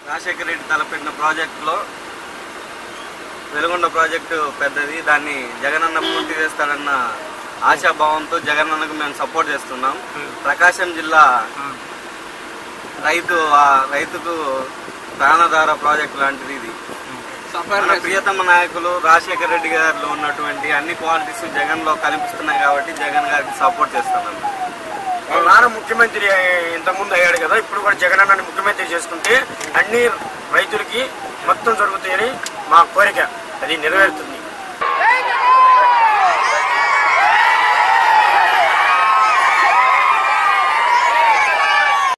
రాజశేఖర రెడ్డి తలపెట్టిన ప్రాజెక్టులో వెలుగొండ ప్రాజెక్టు పెద్దది దాన్ని జగనన్న పూర్తి చేస్తాడన్న ఆశాభావంతో జగనన్నకు మేము సపోర్ట్ చేస్తున్నాం ప్రకాశం జిల్లా రైతు ఆ రైతుకు ప్రాణధార ప్రాజెక్ట్ లాంటిది ఇది మన ప్రియతమ నాయకులు రాజశేఖర రెడ్డి గారిలో ఉన్నటువంటి అన్ని క్వాలిటీస్ జగన్ లో కనిపిస్తున్నాయి కాబట్టి జగన్ గారికి సపోర్ట్ చేస్తున్నాం వాళ్ళ నాన్న ముఖ్యమంత్రి ఇంతకుముందు అయ్యాడు కదా ఇప్పుడు కూడా జగన్ అన్నని ముఖ్యమంత్రి చేసుకుంటే అన్ని రైతులకి మొత్తం జరుగుతాయని మా కోరిక అది నెరవేరుతుంది